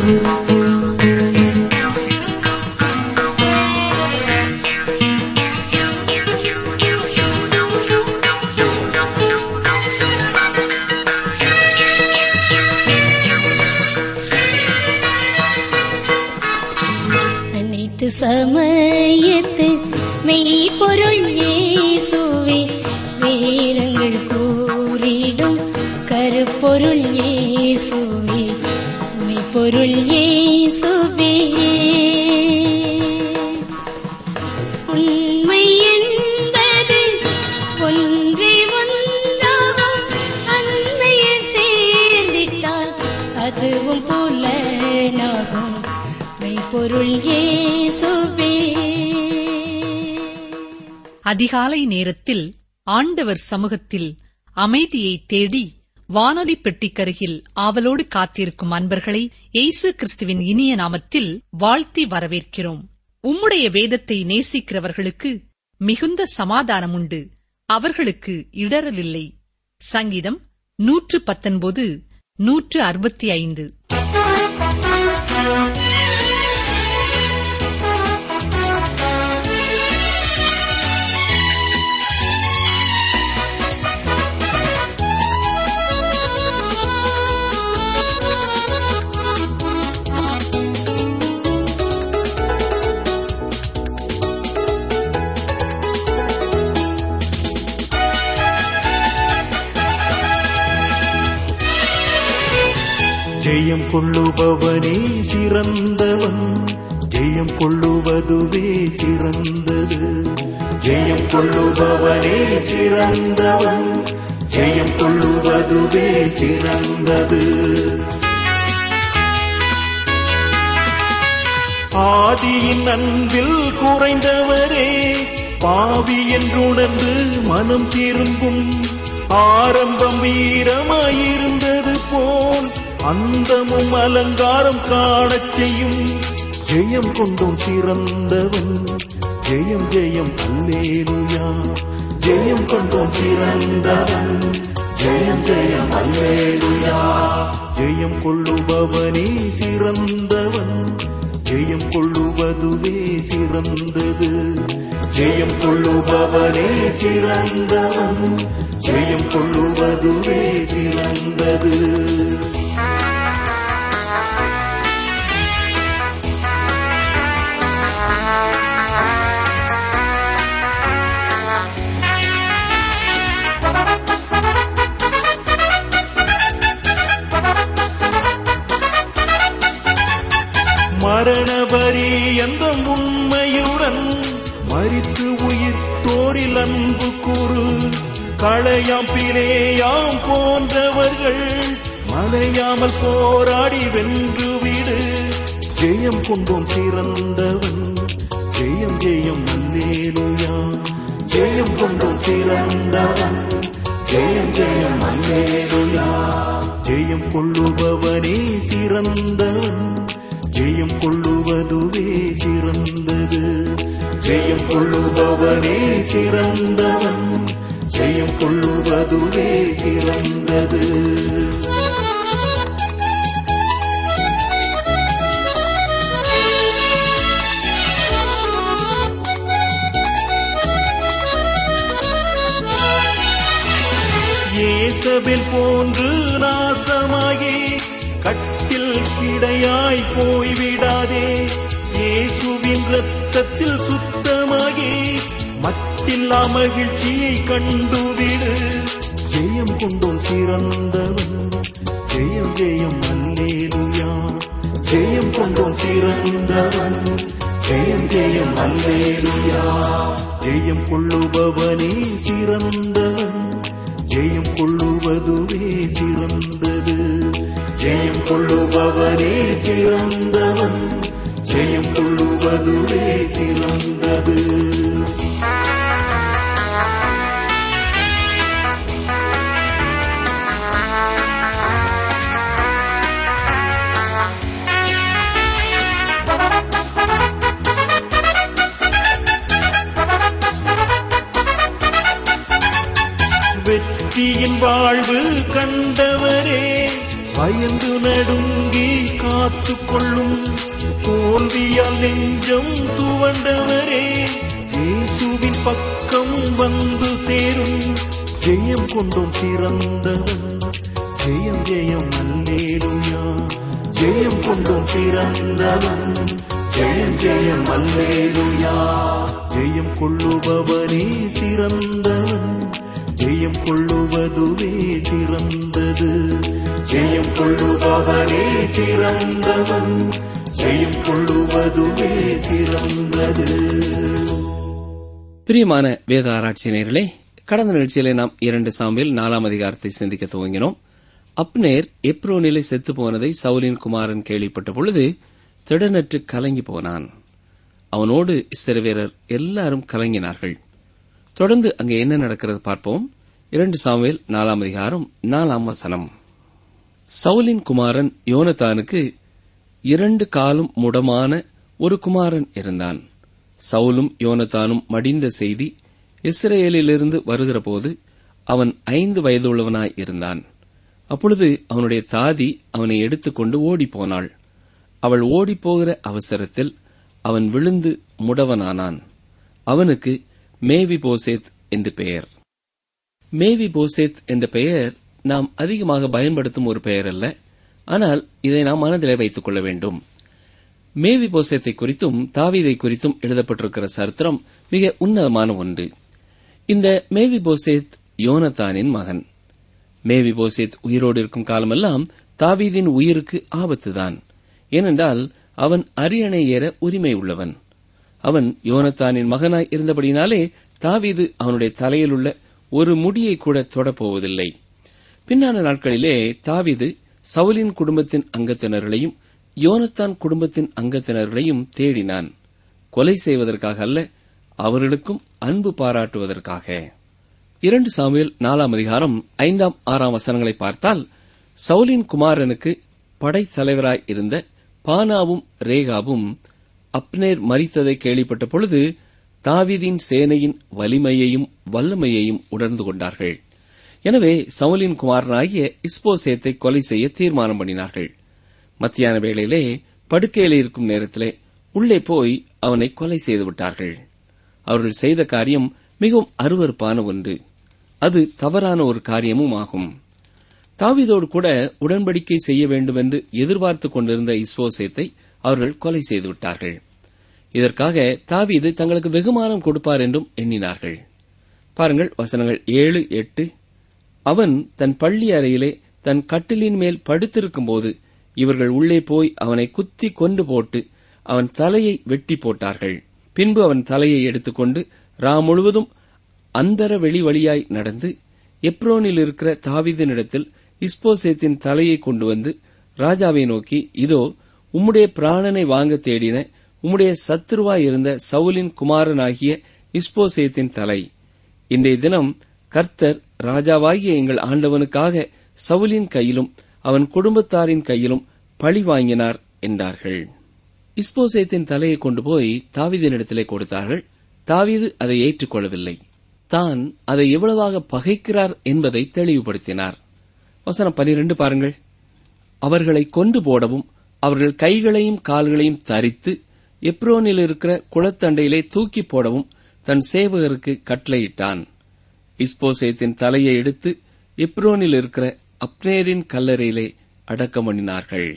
அனைத்து சமயத்து மெய்ப்பொருள் இயேசுவே வேதங்கள் கூறிடும் கருப்பொருள் இயேசுவே மெய்ப்பொருள் இயேசுவே உண்மை என்பது ஒன்றே ஒன்றாகும் அன்மையில் சேர்ந்திட்டால் அதுவும் புலனாகும் மெய்ப்பொருள் இயேசுவே அதிகாலை நேரத்தில் ஆண்டவர் சமூகத்தில் அமைதியை தேடி வானொலி பெட்டிக்கருகில் ஆவலோடு காத்திருக்கும் அன்பர்களை இயேசு கிறிஸ்துவின் இனிய நாமத்தில் வாழ்த்தி வரவேற்கிறோம் உம்முடைய வேதத்தை நேசிக்கிறவர்களுக்கு மிகுந்த சமாதானம் உண்டு அவர்களுக்கு இடரலில்லை சங்கீதம் நூற்று பத்தொன்பது நூற்று அறுபத்தி ஐந்து ஜெயம் கொள்ளுபவனே சிறந்தவன் ஜெயம் கொள்ளுவதுவே சிறந்தது ஜெயம் கொள்ளுபவனே சிறந்தவன் ஜெயம் கொள்ளுவதுவே சிறந்தது ஆதியின் அன்பில் குறைந்தவரே பாவி என்றுணர்ந்து மனம் திரும்பும் ஆரம்பம் வீரமாயிருந்தது போல் அந்தமும் அலங்காரம் காணச் செய்யும் ஜெயம் கொண்டும் சிறந்தவன் ஜெயம் ஜெயம் அல்லேலுயா ஜெயம் கொண்டும் சிறந்தவன் ஜெயம் ஜெயம் அல்லேலுயா ஜெயம் கொள்ளுபவனே சிறந்தவன் ஜெயம் கொள்ளுவதுவே சிறந்தது ஜெயம் கொள்ளுபவனே சிறந்தவன் ஜெயம் கொள்ளுவதுவே சிறந்தது மரண பரியந்தம் உண்மையுடன் மரித்து உயிர் தோரில் அன்பு கூறு களையாம் பிளேயாம் போன்றவர்கள் மலையாமல் போராடி வென்று விடு ஜெயம் கொண்டோம் சிறந்தவன் ஜெயம் ஜெயம் அல்லேலுயா ஜெயம் கொண்டோம் சிறந்தவன் ஜெயம் ஜெயம் அல்லேலுயா ஜெயம் கொள்ளுபவனே சிறந்தவன் ஜெயம் கொள்ளுவதுவே சிறந்தது ஜெயம் கொள்ளுபவனே சிறந்தவன் ஜெயம் கொள்ளுவதுவே சிறந்தது ஏசபெல் போன்று நாசமாகி கட்டில் கிடையாய் போய்விடாதே இயேசுவின் ரத்தத்தில் சுத்தமாகி மட்டில்லா மகிழ்ச்சியை கண்டுவிடு ஜெயம் கொண்டோம் சிறந்தவன் ஜெயம் ஜெயம் அல்லேலுயா ஜெயம் கொண்டோம் சிறந்தவன் ஜெயம் ஜெயம் அல்லேலுயா ஜெயம் கொள்ளுபவனே சிறந்தவன் ஜெயம் கொள்ளுவதுவே சிறந்தது ஜெயம் கொள்ளுபவனே சிறந்தவன் ஜெயம் கொள்ளுவதுவே சிறந்தது வெற்றியின் வாழ்வு கண்டவரே பயந்து நடுங்கி காத்து கொள்ளும் தோல்வியால் நெஞ்சம் துவண்டவரே இயேசுவின் பக்கம் வந்து சேரும் ஜெயம் கொண்டும் பிறந்தவன் ஜெயம் ஜெயம் அல்லேலுயா ஜெயம் கொண்டும் பிறந்தவன் ஜெயம் ஜெயம் அல்லேலுயா ஜெயம் கொள்ளுபவனே சிறந்தவன் ஜெயம் கொள்ளுவதுவே சிறந்தது ஜெயம் கொள்ளுபவனே சிறந்தவன் ஜெயம் கொள்ளுவதுவே சிறந்தது பிரியமான வேத ஆராய்ச்சி நேயர்களே கடந்த நிகழ்ச்சியிலே நாம் இரண்டு சாம்பில் நாலாம் அதிகாரத்தை சிந்திக்க துவங்கினோம் அப்னேர் எப்ரோனிலே செத்து போனதை சவுலின் குமாரன் கேள்விப்பட்ட பொழுது திடனற்று கலங்கி போனான் அவனோடு இஸ்திரவேரர் எல்லாரும் கலங்கினார்கள் தொடர்ந்து அங்கே என்ன நடக்கிறது பார்ப்போம் இரண்டு சாமுவேல் நாலாம் அதிகாரம் நாலாம் வசனம் சவுலின் குமாரன் யோனத்தானுக்கு இரண்டு காலும் முடமான ஒரு குமாரன் இருந்தான் சவுலும் யோனத்தானும் மடிந்த செய்தி இஸ்ரேலிலிருந்து வருகிறபோது அவன் ஐந்து வயதுள்ளவனாய் இருந்தான் அப்பொழுது அவனுடைய தாதி அவனை எடுத்துக்கொண்டு ஓடிப்போனாள் அவள் ஓடிப்போகிற அவசரத்தில் அவன் விழுந்து முடவனானான் அவனுக்கு மேவி போசேத் என்று பெயர் மேவி போசேத் என்ற பெயர் நாம் அதிகமாக பயன்படுத்தும் ஒரு பெயர் அல்ல ஆனால் இதை நாம் மனதிலே வைத்துக் கொள்ள வேண்டும் மேவி போசேத்தை குறித்தும் தாவீதை குறித்தும் எழுதப்பட்டிருக்கிற சரித்திரம் மிக உன்னதமான ஒன்று இந்த மேவி போசேத் யோனத்தானின் மகன் மேவி போசேத் உயிரோடு இருக்கும் காலமெல்லாம் தாவீதின் உயிருக்கு ஆபத்துதான் ஏனென்றால் அவன் அரியணை ஏற உரிமை உள்ளவன் அவன் யோனத்தானின் மகனாய் இருந்தபடினாலே தாவீது அவனுடைய தலையில் உள்ள ஒரு முடியை கூட தொடப்போவதில்லை பின்னான நாட்களிலே தாவீது சவுலின் குடும்பத்தின் அங்கத்தினர்களையும் யோனத்தான் குடும்பத்தின் அங்கத்தினர்களையும் தேடினான் கொலை செய்வதற்காக அல்ல அவர்களுக்கும் அன்பு பாராட்டுவதற்காக இரண்டு சாமுவேல் நாலாம் அதிகாரம் ஐந்தாம் ஆறாம் வசனங்களை பார்த்தால் சவுலின் குமாரனுக்கு படைத்தலைவராய் இருந்த பானாவும் ரேகாவும் அப்னேர் மரித்ததை கேள்விப்பட்ட பொழுது தாவீதின் சேனையின் வலிமையையும் வல்லமையையும் உணர்ந்து கொண்டார்கள் எனவே சவுலின் குமாரனாகிய இஸ்போசேத்தை கொலை செய்ய தீர்மானம் பண்ணினார்கள் மத்தியான வேளையிலே படுக்கையில் இருக்கும் நேரத்திலே உள்ளே போய் அவனை கொலை செய்து விட்டார்கள் அவர்கள் செய்த காரியம் மிகவும் அருவருப்பான ஒன்று அது தவறான ஒரு காரியமும் ஆகும் தாவீதோடு கூட உடன்படிக்கை செய்ய வேண்டும் என்று எதிர்பார்த்துக் கொண்டிருந்த இஸ்போசேத்தை அவர்கள் கொலை செய்து விட்டார்கள் இதற்காக தாவீது தங்களுக்கு வெகுமானம் கொடுப்பார் என்றும் எண்ணினார்கள் பாருங்கள் வசனங்கள் ஏழு எட்டு அவன் தன் பள்ளி அறையிலே தன் கட்டிலின் மேல் படுத்திருக்கும்போது இவர்கள் உள்ளே போய் அவனை குத்தி கொண்டு போட்டு அவன் தலையை வெட்டி போட்டார்கள் பின்பு அவன் தலையை எடுத்துக்கொண்டு ரா முழுவதும் அந்தர வெளி வழியாய் நடந்து எப்ரோனில் இருக்கிற தாவீதினிடத்தில் இஸ்போசேத்தின் தலையை கொண்டு வந்து ராஜாவை நோக்கி இதோ உம்முடைய பிராணனை வாங்க தேடின உம்முடைய சத்துருவாய் இருந்த சவுலின் குமாரனாகிய இஸ்போசேத்தின் தலை இன்றைய தினம் கர்த்தர் ராஜாவாகிய எங்கள் ஆண்டவனுக்காக சவுலின் கையிலும் அவன் குடும்பத்தாரின் கையிலும் பழி வாங்கினார் என்றார்கள் இஸ்போசேத்தின் தலையை கொண்டு போய் தாவீதினிடத்திலே கொடுத்தார்கள் தாவீது அதை ஏற்றுக்கொள்ளவில்லை தான் அதை எவ்வளவாக பகைக்கிறார் என்பதை தெளிவுபடுத்தினார் வசனம் பனிரெண்டு பாருங்கள் அவர்களை கொண்டு போடவும் அவர்கள் கைகளையும் கால்களையும் தரித்து எப்ரோனில் இருக்கிற குளத்தண்டையிலே தூக்கி போடவும் தன் சேவகருக்கு கட்டளையிட்டான் இஸ்போசேத்தின் தலையை எடுத்து எப்ரோனில் இருக்கிற அப்னேரின் கல்லறையிலே அடக்கம் பண்ணினார்கள்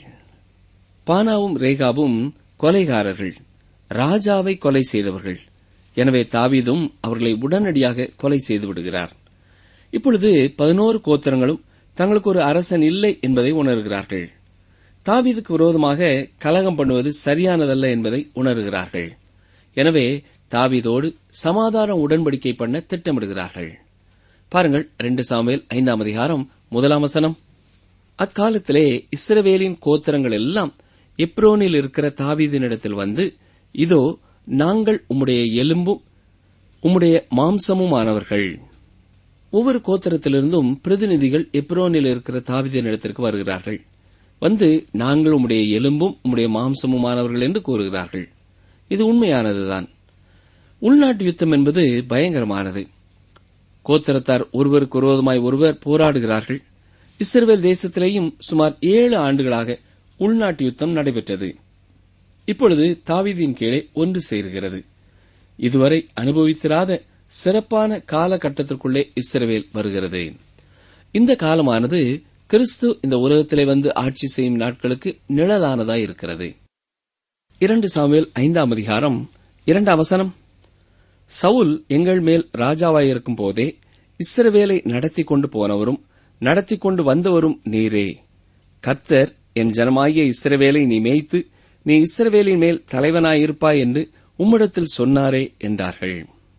பானாவும் ரேகாவும் கொலைகாரர்கள் ராஜாவை கொலை செய்தவர்கள் எனவே தாவீதும் அவர்களை உடனடியாக கொலை செய்து விடுகிறார் இப்பொழுது பதினோரு கோத்திரங்களும் தங்களுக்கு ஒரு அரசன் இல்லை என்பதை உணர்கிறார்கள் தாவீதுக்கு விரோதமாக கலகம் பண்ணுவது சரியானதல்ல என்பதை உணர்கிறார்கள் எனவே தாவீதோடு சமாதான உடன்படிக்கை பண்ண திட்டமிடுகிறார்கள் பாருங்கள் ரெண்டு சாமுவேல் ஐந்தாம் அதிகாரம் முதலாம் வசனம் அக்காலத்திலே இஸ்ரவேலின் கோத்திரங்கள் எல்லாம் எப்ரோனில் இருக்கிற தாவீதினிடத்தில் வந்து இதோ நாங்கள் உம்முடைய எலும்பும் உம்முடைய மாம்சமுமானவர்கள் ஒவ்வொரு கோத்திரத்திலிருந்தும் பிரதிநிதிகள் எப்ரோனில் இருக்கிற தாவீதினிடத்திற்கு வருகிறார்கள் வந்து நாங்கள் உம்முடைய எலும்பும் உம்முடைய மாம்சமுமானவர்கள் என்று கூறுகிறார்கள் இது உண்மையானதுதான் உள்நாட்டு யுத்தம் என்பது பயங்கரமானது கோத்திரத்தார் ஒருவருக்கு விரோதமாய் ஒருவர் போராடுகிறார்கள் இஸ்ரவேல் தேசத்திலேயும் சுமார் ஏழு ஆண்டுகளாக உள்நாட்டு யுத்தம் நடைபெற்றது இப்பொழுது தாவீதின் கீழே ஒன்று சேருகிறது இதுவரை அனுபவித்திராத சிறப்பான காலகட்டத்திற்குள்ளே இஸ்ரவேல் வருகிறது இந்த காலமானது கிறிஸ்து இந்த உலகத்திலே வந்து ஆட்சி செய்யும் நாட்களுக்கு நிழலானதாய் இருக்கிறது இரண்டு சாமுவேல் ஐந்தாம் அதிகாரம் இரண்டாம் வசனம் சவுல் எங்கள் மேல் ராஜாவாயிருக்கும் போதே இஸ்ரவேலை நடத்தி கொண்டு போனவரும் நடத்தி கொண்டு வந்தவரும் நீரே கர்த்தர் என் ஜனமாகிய இஸ்ரவேலை நீ மேய்த்து நீ இஸ்ரவேலின் மேல் தலைவனாயிருப்பாய் என்று உம்மிடத்தில் சொன்னாரே என்றார்கள்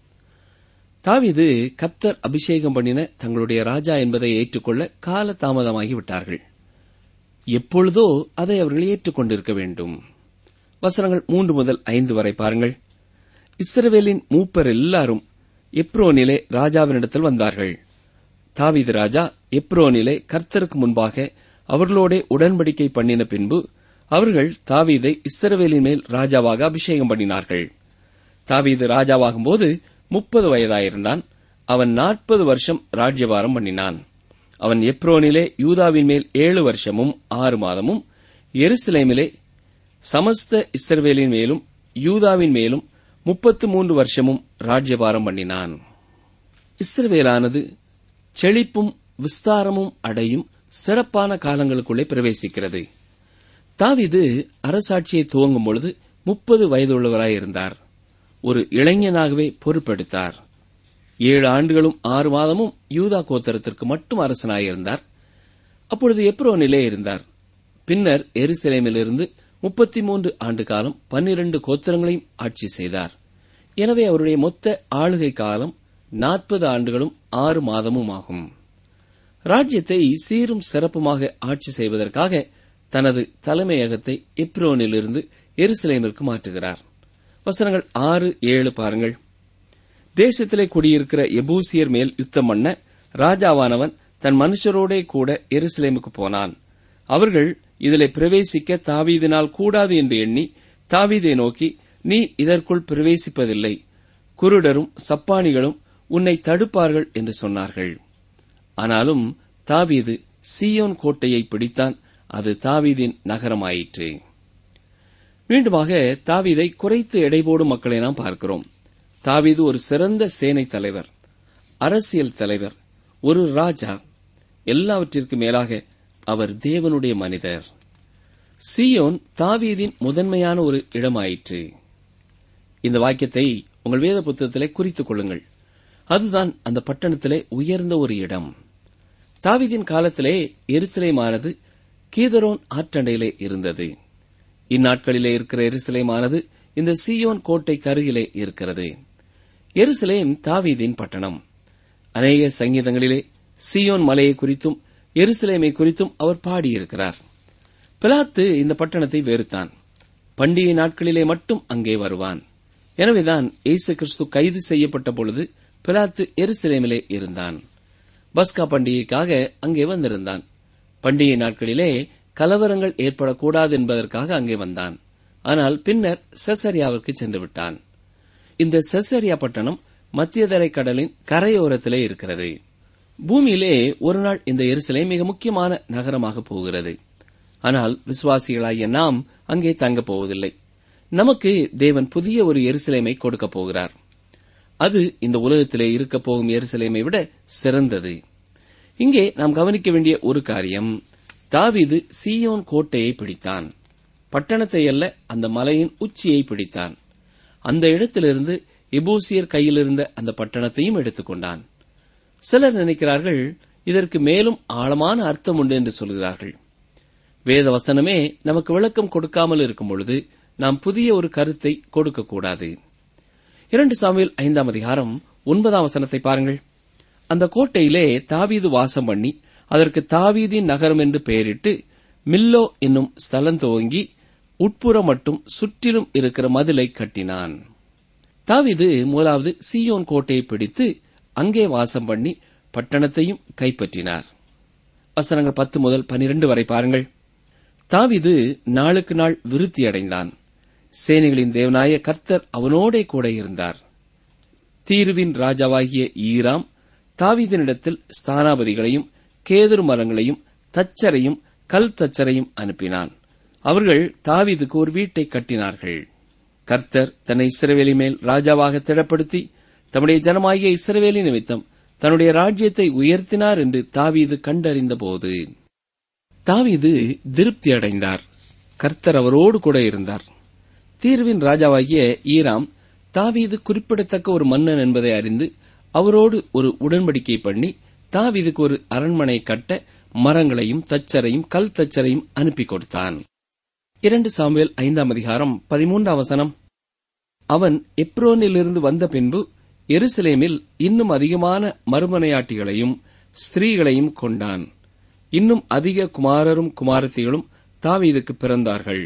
தாவீது கர்த்தர் அபிஷேகம் பண்ணின தங்களுடைய ராஜா என்பதை ஏற்றுக்கொள்ள கால தாமதமாகி விட்டார்கள் எப்பொழுதோ அதை அவர்கள் ஏற்றுக்கொண்டிருக்க வேண்டும் வசனங்கள் மூன்று முதல் ஐந்து வரை பாருங்கள் இஸ்ரவேலின் மூப்பர் எல்லாரும் எப்ரோனிலே ராஜாவினிடத்தில் வந்தார்கள் தாவீது ராஜா எப்ரோனிலே கர்த்தருக்கு முன்பாக அவர்களோடே உடன்படிக்கை பண்ணின பின்பு அவர்கள் தாவீதை இஸ்ரவேலின் மேல் ராஜாவாக அபிஷேகம் பண்ணினார்கள் தாவீது ராஜாவாகும்போது முப்பது வயதாயிருந்தான் அவன் நாற்பது வருஷம் ராஜ்யபாரம் பண்ணினான் அவன் எப்ரோனிலே யூதாவின் மேல் ஏழு வருஷமும் ஆறு மாதமும் எருசலேமிலே சமஸ்த இஸ்ரவேலின் மேலும் யூதாவின் மேலும் முப்பத்து மூன்று வருஷமும் ராஜ்யபாரம் பண்ணினான் இஸ்ரவேலானது செழிப்பும் விஸ்தாரமும் அடையும் சிறப்பான காலங்களுக்குள்ளே பிரவேசிக்கிறது தாவீது அரசாட்சியை துவங்கும் பொழுது முப்பது வயதுள்ளவராயிருந்தார் ஒரு இளைஞனாகவே பொறுப்பெடுத்தார் ஏழு ஆண்டுகளும் ஆறு மாதமும் யூதா கோத்தரத்திற்கு மட்டும் அரசனாயிருந்தார் அப்பொழுது எப்ரோனிலே இருந்தார் பின்னர் எருசலேமிலிருந்து முப்பத்தி மூன்று ஆண்டு காலம் பன்னிரண்டு கோத்திரங்களையும் ஆட்சி செய்தார் எனவே அவருடைய மொத்த ஆளுகை காலம் நாற்பது ஆண்டுகளும் ஆறு மாதமும் ஆகும் ராஜ்யத்தை சீரும் சிறப்புமாக ஆட்சி செய்வதற்காக தனது தலைமையகத்தை எப்ரோனிலிருந்து எருசலேமிற்கு மாற்றுகிறார் வசனங்கள் ஆறு ஏழு பாருங்கள் தேசத்திலே குடியிருக்கிற எபூசியர் மேல் யுத்தம் பண்ண ராஜாவானவன் தன் மனுஷரோடே கூட எருசலேமுக்கு போனான் அவர்கள் இதிலே பிரவேசிக்க தாவீதினால் கூடாது என்று எண்ணி தாவீதை நோக்கி நீ இதற்குள் பிரவேசிப்பதில்லை குருடரும் சப்பானிகளும் உன்னை தடுப்பார்கள் என்று சொன்னார்கள் ஆனாலும் தாவீது சீயோன் கோட்டையை பிடித்தான் அது தாவீதின் நகரமாயிற்று மீண்டுமாக தாவீதை குறைத்து எடைபோடும் மக்களை நாம் பார்க்கிறோம் தாவீது ஒரு சிறந்த சேனை தலைவர் அரசியல் தலைவர் ஒரு ராஜா எல்லாவற்றிற்கு மேலாக அவர் தேவனுடைய மனிதர் சியோன் தாவீதின் முதன்மையான ஒரு இடமாயிற்று இந்த வாக்கியத்தை உங்கள் வேத புத்தகத்திலே குறித்துக் கொள்ளுங்கள் அதுதான் அந்த பட்டணத்திலே உயர்ந்த ஒரு இடம் தாவீதின் காலத்திலே எருசலேமானது கீதரோன் ஆற்றண்டையிலே இருந்தது இந்நாட்களிலே இருக்கிற எருசலேமானது இந்த சீயோன் கோட்டை கருகிலே இருக்கிறது எருசலேம் தாவீதின் பட்டணம் அநேக சங்கீதங்களிலே சீயோன் மலையை குறித்தும் எருசலேமை குறித்தும் அவர் பாடியிருக்கிறார் பிலாத்து இந்த பட்டணத்தை வெறுத்தான் பண்டிகை நாட்களிலே மட்டும் அங்கே வருவான் எனவேதான் இயேசு கிறிஸ்து கைது செய்யப்பட்ட பொழுது பிலாத்து எருசலேமிலே இருந்தான் பஸ்கா பண்டிகைக்காக அங்கே வந்திருந்தான் பண்டிகை நாட்களிலே கலவரங்கள் ஏற்படக்கூடாது என்பதற்காக அங்கே வந்தான் ஆனால் பின்னர் செசரியாவிற்கு சென்று விட்டான் இந்த செசரியா பட்டணம் மத்திய தரை கடலின் கரையோரத்திலே இருக்கிறது பூமியிலே ஒரு நாள் இந்த எருசலே மிக முக்கியமான நகரமாக போகிறது ஆனால் விசுவாசிகளாகிய நாம் அங்கே தங்கப் போவதில்லை நமக்கு தேவன் புதிய ஒரு எருசலேமை கொடுக்கப் போகிறார் அது இந்த உலகத்திலே இருக்கப் போகும் எருசலேமை விட சிறந்தது இங்கே நாம் கவனிக்க வேண்டிய ஒரு காரியம் தாவீது சீயோன் கோட்டையை பிடித்தான் பட்டணத்தை அல்ல அந்த மலையின் உச்சியை பிடித்தான் அந்த இடத்திலிருந்து எபூசியர் கையில் இருந்த அந்த பட்டணத்தையும் எடுத்துக்கொண்டான் சிலர் நினைக்கிறார்கள் இதற்கு மேலும் ஆழமான அர்த்தம் உண்டு என்று சொல்கிறார்கள் வேத வசனமே நமக்கு விளக்கம் கொடுக்காமல் இருக்கும் பொழுது நாம் புதிய ஒரு கருத்தை கொடுக்கக்கூடாது இரண்டு சாமியில் ஐந்தாம் அதிகாரம் ஒன்பதாம் வசனத்தை பாருங்கள் அந்த கோட்டையிலே தாவீது வாசம் பண்ணி அதற்கு தாவீதின் நகரம் என்று பெயரிட்டு மில்லோ என்னும் ஸ்தலம் துவங்கி உட்புறம் மட்டும் சுற்றிலும் இருக்கிற மதிலை கட்டினான் தாவீது முதலாவது சீயோன் கோட்டையை பிடித்து அங்கே வாசம் பண்ணி பட்டணத்தையும் கைப்பற்றினார் வசனங்கள் பத்து முதல் பனிரெண்டு வரை பாருங்கள் தாவீது நாளுக்கு நாள் விருத்தி அடைந்தான் சேனைகளின் தேவனாய கர்த்தர் அவனோடே கூட இருந்தார் தீருவின் ராஜாவாகிய ஈராம் தாவீதினிடத்தில் ஸ்தானாபதிகளையும் கேதுரு மரங்களையும் தச்சரையும் கல் தச்சரையும் அனுப்பினான் அவர்கள் தாவீதுக்கு ஒரு வீட்டை கட்டினார்கள் கர்த்தர் தன்னை இஸ்ரவேலி மேல் ராஜாவாக திடப்படுத்தி தம்முடைய ஜனமாகிய இஸ்ரவேலி நிமித்தம் தன்னுடைய ராஜ்யத்தை உயர்த்தினார் என்று தாவீது கண்டறிந்தபோது தாவீது திருப்தி அடைந்தார் கர்த்தர் அவரோடு கூட இருந்தார் தீர்வின் ராஜாவாகிய ஈராம் தாவீது குறிப்பிடத்தக்க ஒரு மன்னன் என்பதை அறிந்து அவரோடு ஒரு உடன்படிக்கை பண்ணி தாவீதுக்கு ஒரு அரண்மனை கட்ட மரங்களையும் தச்சரையும் கல் தச்சரையும் அனுப்பி கொடுத்தான் இரண்டு சாமுவேல் ஐந்தாம் அதிகாரம் பதிமூன்றாம் வசனம் அவன் எப்ரோனிலிருந்து வந்த பின்பு எருசலேமில் இன்னும் அதிகமான மறுமனையாட்டிகளையும் ஸ்திரீகளையும் கொண்டான் இன்னும் அதிக குமாரரும் குமாரத்திகளும் தாவீதுக்கு பிறந்தார்கள்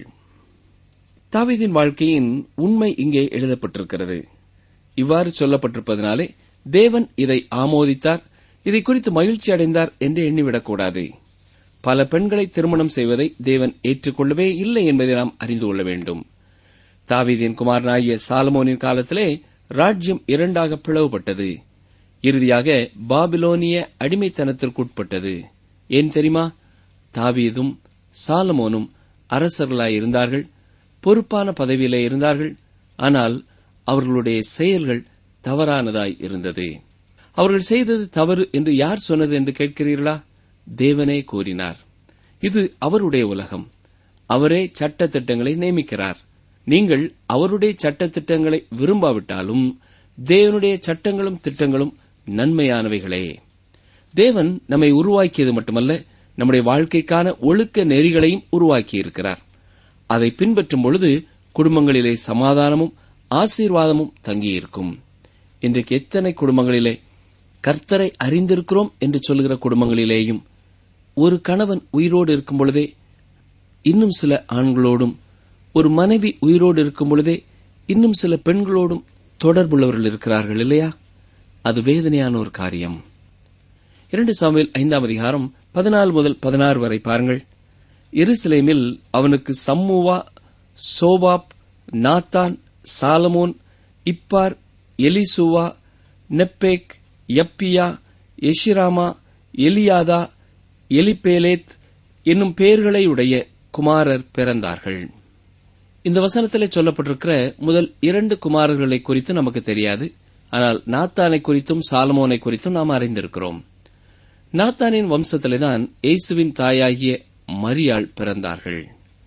தாவீதின் வாழ்க்கையின் உண்மை இங்கே எழுதப்பட்டிருக்கிறது இவ்வாறு சொல்லப்பட்டிருப்பதனாலே தேவன் இதை ஆமோதித்தார் இதை குறித்து மகிழ்ச்சி அடைந்தார் என்று எண்ணிவிடக்கூடாது பல பெண்களை திருமணம் செய்வதை தேவன் ஏற்றுக்கொள்ளவே இல்லை என்பதை நாம் அறிந்து கொள்ள வேண்டும் தாவீதின் குமாரனாகிய சாலமோனின் காலத்திலே ராஜ்யம் இரண்டாக பிளவுபட்டது இறுதியாக பாபிலோனிய அடிமைத்தனத்திற்குட்பட்டது ஏன் தெரியுமா தாவீதும் சாலமோனும் அரசர்களாயிருந்தார்கள் பொறுப்பான பதவியிலே இருந்தார்கள் ஆனால் அவர்களுடைய செயல்கள் தவறானதாய் இருந்தது அவர்கள் செய்தது தவறு என்று யார் சொன்னது என்று கேட்கிறீர்களா தேவனே கூறினார் இது அவருடைய உலகம் அவரே சட்ட திட்டங்களை நியமிக்கிறார் நீங்கள் அவருடைய சட்ட திட்டங்களை விரும்பாவிட்டாலும் தேவனுடைய சட்டங்களும் திட்டங்களும் நன்மையானவைகளே தேவன் நம்மை உருவாக்கியது மட்டுமல்ல நம்முடைய வாழ்க்கைக்கான ஒழுக்க நெறிகளையும் உருவாக்கியிருக்கிறார் அதை பின்பற்றும் பொழுது குடும்பங்களிலே சமாதானமும் ஆசீர்வாதமும் தங்கியிருக்கும் இன்றைக்கு எத்தனை குடும்பங்களிலே கர்த்தரை அறிந்திருக்கிறோம் என்று சொல்லுகிற குடும்பங்களிலேயும் ஒரு கணவன் உயிரோடு இருக்கும் பொழுதே இன்னும் சில ஆண்களோடும் ஒரு மனைவி உயிரோடு இருக்கும் பொழுதே இன்னும் சில பெண்களோடும் தொடர்புள்ளவர்கள் இருக்கிறார்கள் இல்லையா அது வேதனையான ஒரு காரியம் இரண்டு சாமுவேல் ஐந்தாம் அதிகாரம் பதினாலு முதல் பதினாறு வரை பாருங்கள் எருசலேமில் அவனுக்கு Shammua Shobab Nathan Solomon Ibhar Elishua Nepheg Japhia எஷிராமா எலியாதா எலிபேலேத் என்னும் பெயர்களை உடைய குமாரர் பிறந்தார்கள் இந்த வசனத்திலே சொல்லப்பட்டிருக்கிற முதல் இரண்டு குமாரர்களை குறித்து நமக்கு தெரியாது ஆனால் நாத்தானை குறித்தும் சாலமோனை குறித்தும் நாம் அறிந்திருக்கிறோம் நாத்தானின் வம்சத்திலேதான் இயேசுவின் தாயாகிய மரியாள் பிறந்தார்கள்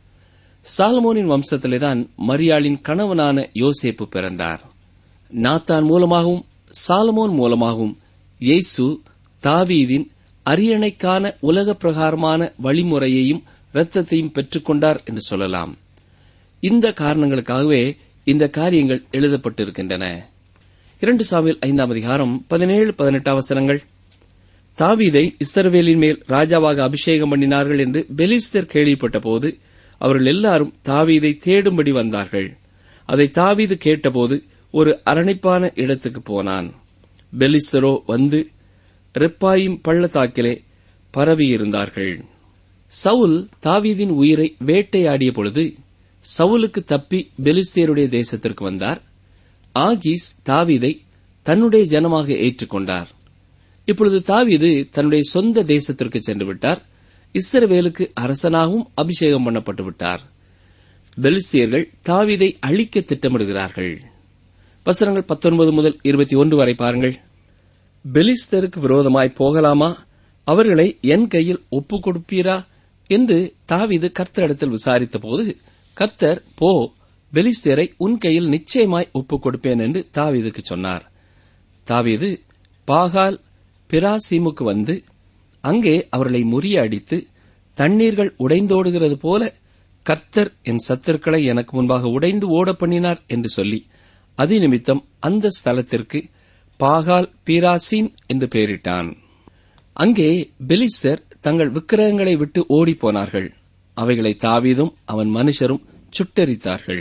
சாலமோனின் வம்சத்திலேதான் மரியாளின் கணவனான யோசேப்பு பிறந்தார் நாத்தான் மூலமாகவும் சாலமோன் மூலமாகவும் இயேசு தாவீதின் அரியணைக்கான உலக பிரகாரமான வழிமுறையையும் இரத்தத்தையும் பெற்றுக்கொண்டார் என்று சொல்லலாம் இந்த காரணங்களுக்காகவே இந்த காரியங்கள் எழுதப்பட்டிருக்கின்றன இரண்டு சாமியில் ஐந்தாம் அதிகாரம் பதினேழு பதினெட்டு அவசரங்கள் தாவீதை இஸ்ரவேலின் மேல் ராஜாவாக அபிஷேகம் பண்ணினார்கள் என்று பெலிஸ்தர் கேள்விப்பட்ட போது அவர்கள் எல்லாரும் தாவீதை தேடும்படி வந்தார்கள் அதை தாவீது கேட்டபோது ஒரு அரணைப்பான இடத்துக்கு போனான் பெலிஸ்தரோ வந்து ரெப்பாயும் பள்ளத்தாக்கிலே பரவியிருந்தார்கள் சவுல் தாவீதின் உயிரை வேட்டையாடிய பொழுது சவுலுக்கு தப்பி பெலிஸ்தியருடைய தேசத்திற்கு வந்தார் ஆகீஸ் தாவீதை தன்னுடைய ஜனமாக ஏற்றுக்கொண்டார் இப்பொழுது தாவீது தன்னுடைய சொந்த தேசத்திற்கு சென்று விட்டார் இஸ்ரவேலுக்கு அரசனாகவும் அபிஷேகம் பண்ணப்பட்டு விட்டார் பெலிஸ்தியர்கள் தாவீதை அழிக்க திட்டமிடுகிறார்கள் வசனங்கள் பத்தொன்பது முதல் இருபத்தி ஒன்று வரை பாருங்கள் பெலிஸ்தருக்கு விரோதமாய் போகலாமா அவர்களை என் கையில் ஒப்புக் கொடுப்பீரா என்று தாவீது கர்த்தரிடத்தில் விசாரித்தபோது கர்த்தர் போ பெலிஸ்தரை உன் கையில் நிச்சயமாய் ஒப்புக் கொடுப்பேன் என்று தாவீதுக்கு சொன்னார் தாவீது பாகால் பிராசீமுக்கு வந்து அங்கே அவர்களை முறியடித்து தண்ணீர்கள் உடைந்தோடுகிறது போல கர்த்தர் என் சத்துருக்களை எனக்கு முன்பாக உடைந்து ஓட பண்ணினார் என்று சொல்லி அது நிமித்தம் அந்த ஸ்தலத்திற்கு பாகால் பீராசீன் என்று பெயரிட்டான் அங்கே பெலிஸ்தர் தங்கள் விக்கிரகங்களை விட்டு ஓடிப்போனார்கள் அவைகளை தாவீதும் அவன் மனுஷரும் சுட்டெரித்தார்கள்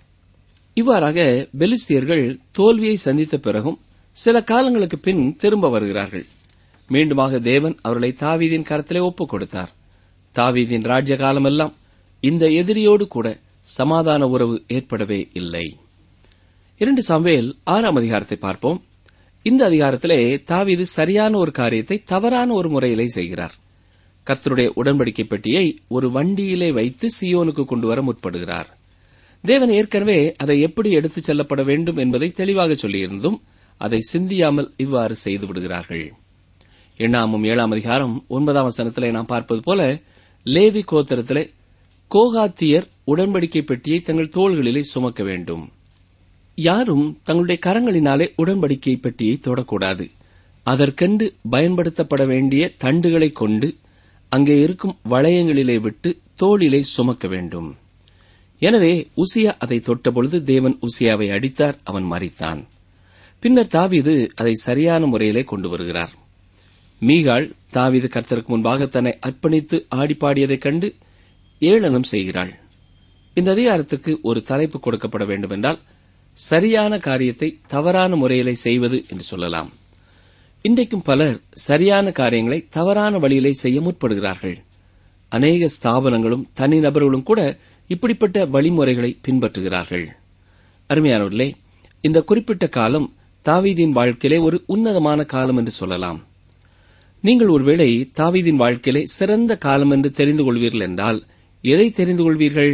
இவ்வாறாக பெலிஸ்தியர்கள் தோல்வியை சந்தித்த பிறகும் சில காலங்களுக்கு பின் திரும்ப வருகிறார்கள் மீண்டுமாக தேவன் அவர்களை தாவீதின் கரத்திலே ஒப்புக் கொடுத்தார் தாவீதின் ராஜ்ய காலமெல்லாம் இந்த எதிரியோடு கூட சமாதான உறவு ஏற்படவே இல்லை இரண்டு சாம்பேல் ஆறாம் அதிகாரத்தை பார்ப்போம் இந்த அதிகாரத்திலே தாவீது சரியான ஒரு காரியத்தை தவறான ஒரு முறையிலே செய்கிறார் கர்த்தருடைய உடன்படிக்கை பெட்டியை ஒரு வண்டியிலே வைத்து சியோனுக்கு கொண்டு வர முற்படுகிறார் தேவன் ஏற்கனவே அதை எப்படி எடுத்துச் செல்லப்பட வேண்டும் என்பதை தெளிவாக சொல்லியிருந்தும் அதை சிந்தியாமல் இவ்வாறு செய்து விடுகிறார்கள் எண்ணாமும் ஏழாம் அதிகாரம் ஒன்பதாம் வசனத்திலே நாம் பார்ப்பது போல லேவி கோத்திரத்திலே கோகாத்தியர் உடன்படிக்கை பெட்டியை தங்கள் தோள்களிலே சுமக்க வேண்டும் யாரும் தங்களுடைய கரங்களினாலே உடன்படிக்கை பெட்டியை தொடக்கூடாது அதற்கென்று பயன்படுத்தப்பட வேண்டிய தண்டுகளைக் கொண்டு அங்கே இருக்கும் வளையங்களிலே விட்டு தோளிலே சுமக்க வேண்டும் எனவே உசியா அதை தொட்டபொழுது தேவன் உசியாவை அடித்தார் அவன் மறித்தான் பின்னர் தாவீது அதை சரியான முறையிலே கொண்டு வருகிறார் மீகாள் தாவீது கர்த்தருக்கு முன்பாக தன்னை அர்ப்பணித்து ஆடிப்பாடியதைக் கண்டு ஏளனம் செய்கிறாள் இந்த அதிகாரத்துக்கு ஒரு தலைப்பு கொடுக்கப்பட வேண்டுமென்றால் சரியான காரியத்தை தவறான முறையிலே செய்வது என்று சொல்லலாம் இன்றைக்கும் பலர் சரியான காரியங்களை தவறான வழியிலே செய்ய முற்படுகிறார்கள் அநேக ஸ்தாபனங்களும் தனிநபர்களும் கூட இப்படிப்பட்ட வழிமுறைகளை பின்பற்றுகிறார்கள் அருமையானவர்களே இந்த குறிப்பிட்ட காலம் தாவீதின் வாழ்க்கையிலே ஒரு உன்னதமான காலம் என்று சொல்லலாம் நீங்கள் ஒருவேளை தாவீதின் வாழ்க்கையிலே சிறந்த காலம் என்று தெரிந்து கொள்வீர்கள் என்றால் எதை தெரிந்து கொள்வீர்கள்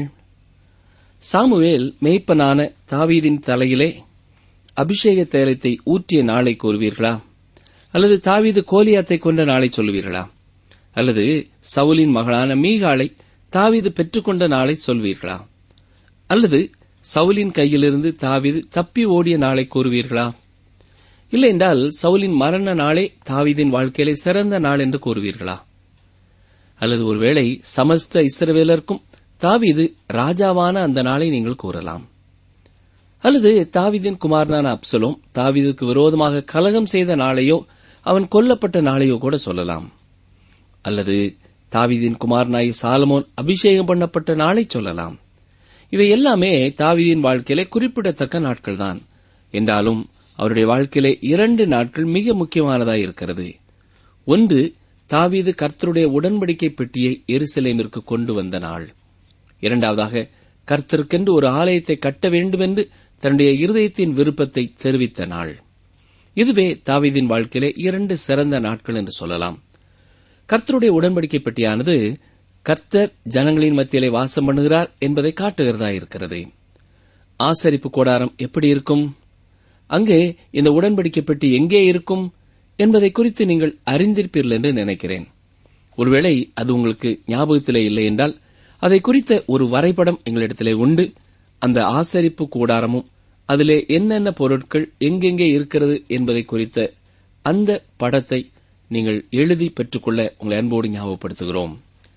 சாமுவேல் மேய்ப்பனான தாவீதின் தலையிலே அபிஷேக தைலத்தை ஊற்றிய நாளை கூறுவீர்களா அல்லது தாவீது கோலியாத்தை கொண்ட நாளை சொல்வீர்களா அல்லது சவுலின் மகளான மீகாளை தாவீது பெற்றுக்கொண்ட நாளை சொல்வீர்களா அல்லது சவுலின் கையிலிருந்து தாவீது தப்பி ஓடிய நாளை கூறுவீர்களா இல்லை என்றால் சவுலின் மரண நாளே தாவீதின் வாழ்க்கையிலே சிறந்த நாள் என்று கூறுவீர்களா அல்லது ஒருவேளை சமஸ்த இஸ்ரவேலருக்கும் தாவீது ராஜாவான அந்த நாளை நீங்கள் கூறலாம் அல்லது தாவீதின் குமாரனான அப்சலோம் தாவீதுக்கு விரோதமாக கலகம் செய்த நாளையோ அவன் கொல்லப்பட்ட நாளையோ கூட சொல்லலாம் அல்லது தாவீதின் குமாரனாய் சாலமோன் அபிஷேகம் பண்ணப்பட்ட நாளை சொல்லலாம் இவை எல்லாமே தாவீதின் வாழ்க்கையிலே குறிப்பிடத்தக்க நாட்கள்தான் என்றாலும் அவருடைய வாழ்க்கையிலே இரண்டு நாட்கள் மிக முக்கியமானதாய் இருக்கிறது ஒன்று தாவீது கர்த்தருடைய உடன்படிக்கை பெட்டியை எருசலேமிற்கு கொண்டு வந்த நாள் இரண்டாவதாக கர்த்தருக்கென்று ஒரு ஆலயத்தை கட்ட வேண்டுமென்று தன்னுடைய இருதயத்தின் விருப்பத்தை தெரிவித்த நாள் இதுவே தாவீதின் வாழ்க்கையிலே இரண்டு சிறந்த நாட்கள் என்று சொல்லலாம் கர்த்தருடைய உடன்படிக்கை பெட்டியானது கர்த்தர் ஜனங்களின் மத்தியிலே வாசம் பண்ணுகிறார் என்பதை காட்டுகிறதா இருக்கிறது ஆசரிப்பு கூடாரம் எப்படி இருக்கும் அங்கே இந்த உடன்படிக்கை பெட்டி எங்கே இருக்கும் என்பதை குறித்து நீங்கள் அறிந்திருப்பீர்கள் என்று நினைக்கிறேன் ஒருவேளை அது உங்களுக்கு ஞாபகத்திலே இல்லை என்றால் அதை குறித்த ஒரு வரைபடம் எங்களிடத்திலே உண்டு அந்த ஆசரிப்பு கூடாரமும் அதிலே என்னென்ன பொருட்கள் எங்கெங்கே இருக்கிறது என்பதை குறித்த அந்த படத்தை நீங்கள் எழுதி பெற்றுக்கொள்ள உங்களை அன்போடு ஞாபகப்படுத்துகிறோம்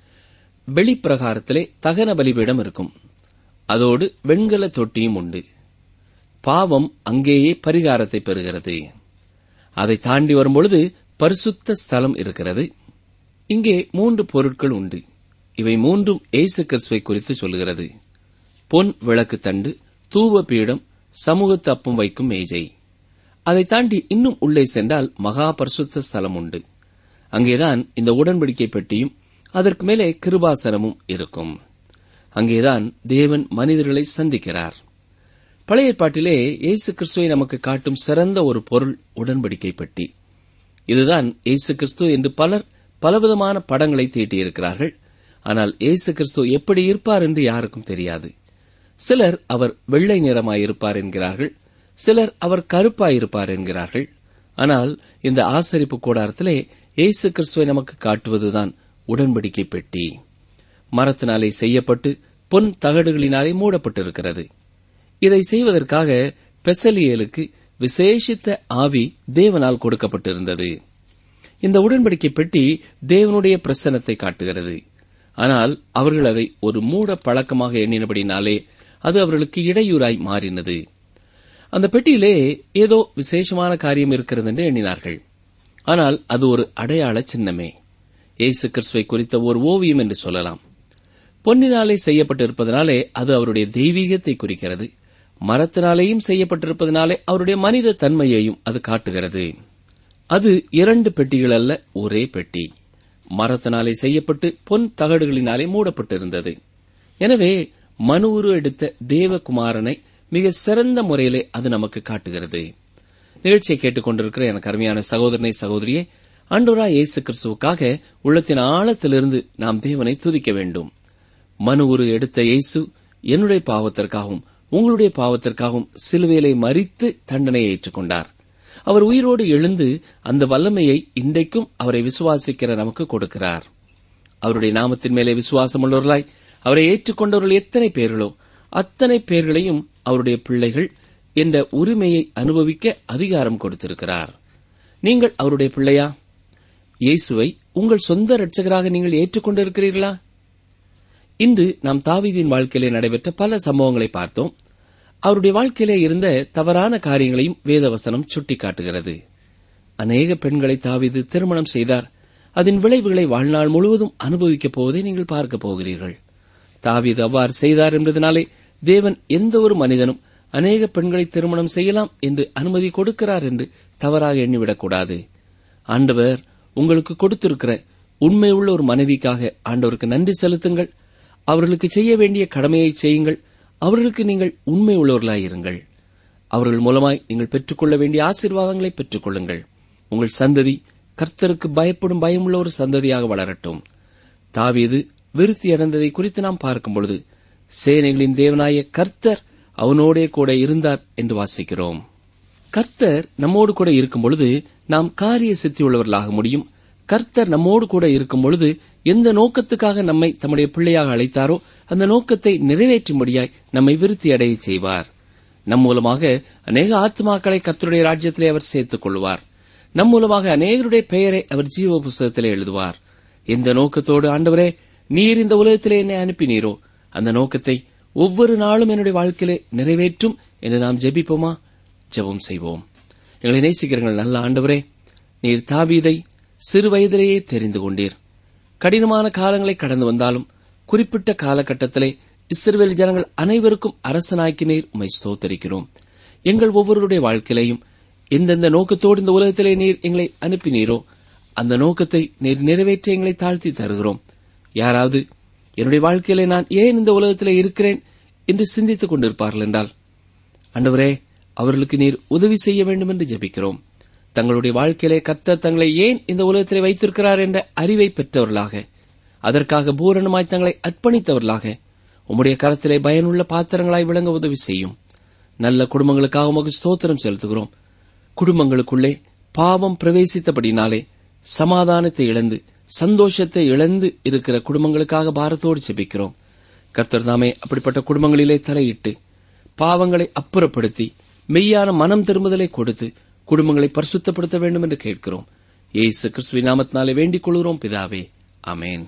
வெளிப்பிரகாரத்திலே தகன பலிபீடம் இருக்கும் அதோடு வெண்கல தொட்டியும் உண்டு பாவம் அங்கேயே பரிகாரத்தை பெறுகிறது அதை தாண்டி வரும்பொழுது பரிசுத்த ஸ்தலம் இருக்கிறது இங்கே மூன்று பொருட்கள் உண்டு இவை மூன்றும் ஏசு கிறிஸ்துவை குறித்து சொல்லுகிறது பொன் விளக்கு தண்டு தூவ பீடம் சமூகத்து அப்பம் வைக்கும் மேஜை அதை தாண்டி இன்னும் உள்ளே சென்றால் மகா பரிசுத்த ஸ்தலம் உண்டு அங்கேதான் இந்த உடன்படிக்கை பெட்டியும் அதற்கு மேலே கிருபாசனமும் இருக்கும் அங்கேதான் தேவன் மனிதர்களை சந்திக்கிறார் பழைய ஏற்பாட்டிலே இயேசு கிறிஸ்துவை நமக்கு காட்டும் சிறந்த ஒரு பொருள் உடன்படிக்கை பெட்டி இதுதான் இயேசு கிறிஸ்து என்று பலர் பலவிதமான படங்களை தீட்டியிருக்கிறார்கள் ஆனால் இயேசு கிறிஸ்து எப்படி இருப்பார் என்று யாருக்கும் தெரியாது சிலர் அவர் வெள்ளை நிறமாயிருப்பார் என்கிறார்கள் சிலர் அவர் கருப்பாயிருப்பார் என்கிறார்கள் ஆனால் இந்த ஆசரிப்பு கூடாரத்திலே இயேசு கிறிஸ்துவை நமக்கு காட்டுவதுதான் உடன்படிக்கை பெட்டி மரத்தினாலே செய்யப்பட்டு பொன் தகடுகளினாலே மூடப்பட்டிருக்கிறது இதை செய்வதற்காக பெசலியலுக்கு விசேஷித்த ஆவி தேவனால் கொடுக்கப்பட்டிருந்தது இந்த உடன்படிக்கை பெட்டி தேவனுடைய பிரசனத்தை காட்டுகிறது ஆனால் அவர்கள் அதை ஒரு மூட பழக்கமாக எண்ணினபடினாலே அது அவர்களுக்கு இடையூறாய் மாறினது அந்த பெட்டியிலே ஏதோ விசேஷமான காரியம் இருக்கிறது என்று எண்ணினார்கள் ஆனால் அது ஒரு அடையாள சின்னமே இயேசு கிறிஸ்துவை குறித்த ஒரு ஓவியம் என்று சொல்லலாம் பொன்னினாலே செய்யப்பட்டிருப்பதனாலே அது அவருடைய தெய்வீகத்தை குறிக்கிறது மரத்தினாலேயும் செய்யப்பட்டிருப்பதனாலே அவருடைய மனித தன்மையையும் அது காட்டுகிறது அது இரண்டு பெட்டிகள் அல்ல ஒரே பெட்டி மரத்தினாலே செய்யப்பட்டு பொன் தகடுகளினாலே மூடப்பட்டிருந்தது எனவே மனு உரு எடுத்த தேவகுமாரனை மிக சிறந்த முறையிலே அது நமக்கு காட்டுகிறது நிகழ்ச்சியை கேட்டுக்கொண்டிருக்கிற எனக்கு அருமையான சகோதரனை சகோதரியே ஆண்டவராய் இயேசு கிறிஸ்துவுக்காக உள்ளத்தின் ஆழத்திலிருந்து நாம் தேவனை துதிக்க வேண்டும் மனு உரு எடுத்த இயேசு என்னுடைய பாவத்திற்காகவும் உங்களுடைய பாவத்திற்காகவும் சிலுவையிலே மறித்து தண்டனையை ஏற்றுக்கொண்டார் அவர் உயிரோடு எழுந்து அந்த வல்லமையை இன்றைக்கும் அவரை விசுவாசிக்கிற நமக்கு கொடுக்கிறார் அவருடைய நாமத்தின் மேலே விசுவாசமுள்ளவர்களாய் அவரை ஏற்றுக்கொண்டவர்கள் எத்தனை பேர்களோ அத்தனை பேர்களையும் அவருடைய பிள்ளைகள் என்ற உரிமையை அனுபவிக்க அதிகாரம் கொடுத்திருக்கிறார் நீங்கள் அவருடைய பிள்ளையா இயேசுவை உங்கள் சொந்த இரட்சகராக நீங்கள் ஏற்றுக்கொண்டிருக்கிறீர்களா இன்று நாம் தாவீதின் வாழ்க்கையிலே நடைபெற்ற பல சம்பவங்களை பார்த்தோம் அவருடைய வாழ்க்கையிலே இருந்த தவறான காரியங்களையும் வேதவசனம் சுட்டிக்காட்டுகிறது அநேக பெண்களை தாவீது திருமணம் செய்தார் அதன் விளைவுகளை வாழ்நாள் முழுவதும் அனுபவிக்கப் போவதை நீங்கள் பார்க்கப் போகிறீர்கள் தாவீது அவ்வாறு செய்தார் என்பதனாலே தேவன் எந்த ஒரு மனிதனும் அநேக பெண்களை திருமணம் செய்யலாம் என்று அனுமதி கொடுக்கிறார் என்று தவறாக எண்ணிவிடக்கூடாது ஆண்டவர் உங்களுக்கு கொடுத்திருக்கிற உண்மையுள்ள ஒரு மனைவிக்காக ஆண்டவருக்கு நன்றி செலுத்துங்கள் அவர்களுக்கு செய்ய வேண்டிய கடமையை செய்யுங்கள் அவர்களுக்கு நீங்கள் உண்மை உள்ளவர்களாயிருங்கள் அவர்கள் மூலமாய் நீங்கள் பெற்றுக்கொள்ள வேண்டிய ஆசீர்வாதங்களை பெற்றுக் கொள்ளுங்கள் உங்கள் சந்ததி கர்த்தருக்கு பயப்படும் பயமுள்ள ஒரு சந்ததியாக வளரட்டும் தாவீது விருத்தி அடைந்ததை குறித்து நாம் பார்க்கும் பொழுது சேனைகளின் தேவனாய கர்த்தர் அவனோடே கூட இருந்தார் என்று வாசிக்கிறோம் கர்த்தர் நம்மோடு கூட இருக்கும் பொழுது நாம் காரிய சித்தி உள்ளவர்களாக முடியும் கர்த்தர் நம்மோடு கூட இருக்கும் பொழுது எந்த நோக்கத்துக்காக நம்மை தம்முடைய பிள்ளையாக அழைத்தாரோ அந்த நோக்கத்தை நிறைவேற்றும்படியாய் நம்மை விருத்தி அடைய செய்வார் நம் மூலமாக அநேக ஆத்மாக்களை கர்த்தருடைய ராஜ்யத்திலே அவர் சேர்த்துக் கொள்வார் நம் மூலமாக அநேகருடைய பெயரை அவர் ஜீவ புஸ்தகத்திலே எழுதுவார் எந்த நோக்கத்தோடு ஆண்டவரே நீர் இந்த உலகத்திலே என்னை அனுப்பினீரோ அந்த நோக்கத்தை ஒவ்வொரு நாளும் என்னுடைய வாழ்க்கையிலே நிறைவேற்றும் என்று நாம் ஜெபிப்போமா ஜெபம் செய்வோம் எங்களை நேசிக்கிறங்கள் நல்ல ஆண்டவரே நீர் தாவீதை சிறு வயதிலேயே தெரிந்து கொண்டீர் கடினமான காலங்களை கடந்து வந்தாலும் குறிப்பிட்ட காலகட்டத்திலே இஸ்ரவேல் ஜனங்கள் அனைவருக்கும் அரசனாக்கினீர் உமை ஸ்தோத்தரிக்கிறோம் எங்கள் ஒவ்வொருடைய வாழ்க்கையிலையும் எந்தெந்த நோக்கத்தோடு இந்த உலகத்திலே நீர் எங்களை அனுப்பினீரோ அந்த நோக்கத்தை நீர் நிறைவேற்ற எங்களை தாழ்த்தி தருகிறோம் யாராவது என்னுடைய வாழ்க்கையிலே நான் ஏன் இந்த உலகத்திலே இருக்கிறேன் என்று சிந்தித்துக் கொண்டிருப்பார்கள் என்றால் ஆண்டவரே அவர்களுக்கு நீர் உதவி செய்ய வேண்டும் என்று ஜெபிக்கிறோம் தங்களுடைய வாழ்க்கையிலே கர்த்தர் தங்களை ஏன் இந்த உலகத்திலே வைத்திருக்கிறார் என்ற அறிவை பெற்றவர்களாக அதற்காக பூரணமாய் தங்களை அர்ப்பணித்தவர்களாக உம்முடைய கரத்திலே பயனுள்ள பாத்திரங்களாய் விளங்க உதவி செய்யும் நல்ல குடும்பங்களுக்காக உமக்கு ஸ்தோத்திரம் செலுத்துகிறோம் குடும்பங்களுக்குள்ளே பாவம் பிரவேசித்தபடினாலே சமாதானத்தை இழந்து சந்தோஷத்தை இழந்து இருக்கிற குடும்பங்களுக்காக பாரத்தோடு செபிக்கிறோம் கர்த்தர் தாமே அப்படிப்பட்ட குடும்பங்களிலே தலையிட்டு பாவங்களை அப்புறப்படுத்தி மெய்யான மனம் திரும்புதலை கொடுத்து குடும்பங்களை பரிசுத்தப்படுத்த வேண்டும் என்று கேட்கிறோம் ஏசு கிறிஸ்துவின் நாமத்தினாலே வேண்டிக் கொள்கிறோம் பிதாவே அமேன்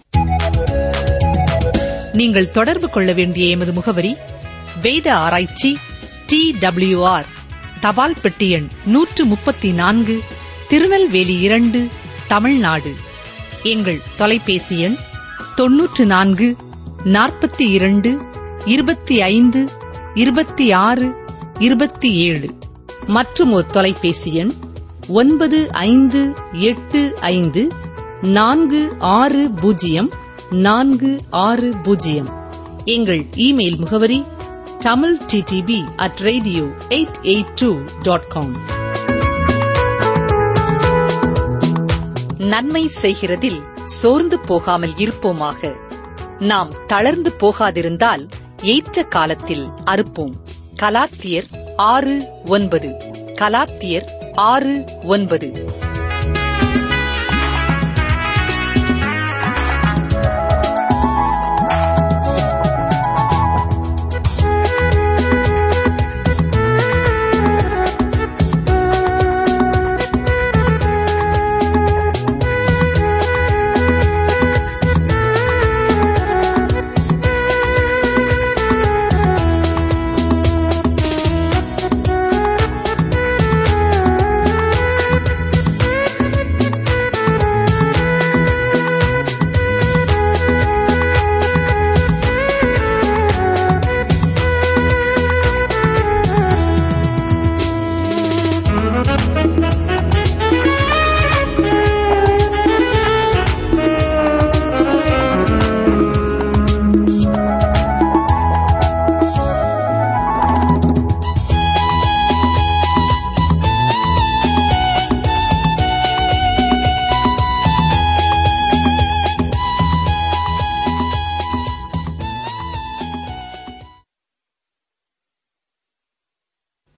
நீங்கள் தொடர்பு கொள்ள வேண்டிய எமது முகவரி வேத ஆராய்ச்சி டி ஆர் தபால் பெட்டி எண் நூற்று முப்பத்தி நான்கு திருநெல்வேலி இரண்டு தமிழ்நாடு எங்கள் தொலைபேசி எண் தொன்னூற்று நான்கு நாற்பத்தி இரண்டு இருபத்தி ஐந்து இருபத்தி ஆறு இருபத்தி ஏழு மற்றும் ஒரு தொலைபேசி எண் ஒன்பது ஐந்து எட்டு ஐந்து நான்கு ஆறு பூஜ்ஜியம் நான்கு ஆறு பூஜ்ஜியம் எங்கள் இமெயில் முகவரி Tamil DTP at radio eight eight two dot com நன்மை செய்கிறதில் சோர்ந்து போகாமல் இருப்போமாக நாம் தளர்ந்து போகாதிருந்தால் ஏற்ற காலத்தில் அறுப்போம் கலாத்தியர் ஆறு ஒன்பது கலாத்தியர் ஆறு ஒன்பது